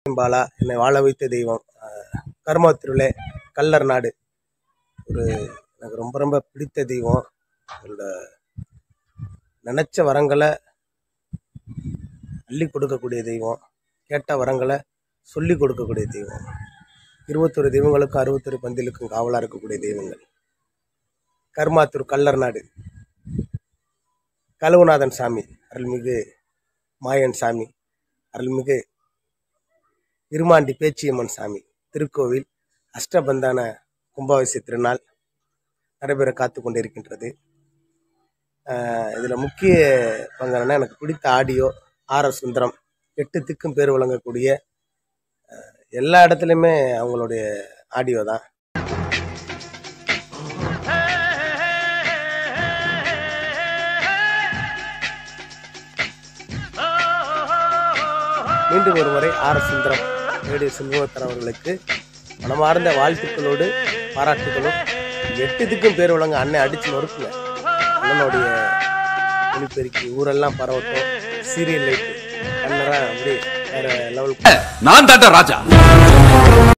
பாலா என்னை வாழ வைத்த தெய்வம் அஹ், கர்மாத்திருளே கல்லர் நாடு ஒரு எனக்கு ரொம்ப ரொம்ப பிடித்த தெய்வம் என்னோட நினச்ச வரங்களை அள்ளி கொடுக்கக்கூடிய தெய்வம் கேட்ட வரங்களை சொல்லி கொடுக்கக்கூடிய தெய்வம் இருபத்தொரு தெய்வங்களுக்கும் அறுபத்தொரு பந்திலுக்கும் காவலாக இருக்கக்கூடிய தெய்வங்கள் கர்மாத்தூர் கல்லர் நாடு கழுவுநாதன் சாமி அருள்மிகு மாயன் சாமி அருள்மிகு இருமாண்டி பேச்சியம்மன் சாமி திருக்கோவில் அஷ்டபந்தான கும்பாபிஷேக திருநாள் நடைபெற காத்து கொண்டிருக்கின்றது இதில் முக்கிய பங்கு என்னன்னா எனக்கு பிடித்த ஆடியோ ஆர் எஸ் சுந்தரம் எட்டு திக்கும் பேர் வழங்கக்கூடிய அஹ், எல்லா இடத்துலையுமே அவங்களுடைய ஆடியோ தான் மீண்டும் ஒரு முறை ஆர் எஸ் சுந்தரம் ரேடியோ செல்வத்தர் அவர்களுக்கு மனமார்ந்த வாழ்த்துக்களோடு பாராட்டுகளும் எட்டு திக்கும் பேர் வழங்க அண்ணன் அடிச்சு நொறுக்குங்க அண்ணனுடைய ஒளிப்பெருக்கி ஊரெல்லாம் பரவட்டும் சீரியல் லைட்டு அண்ணரா அப்படியே வேற லெவலுக்கு நான் தாண்டா ராஜா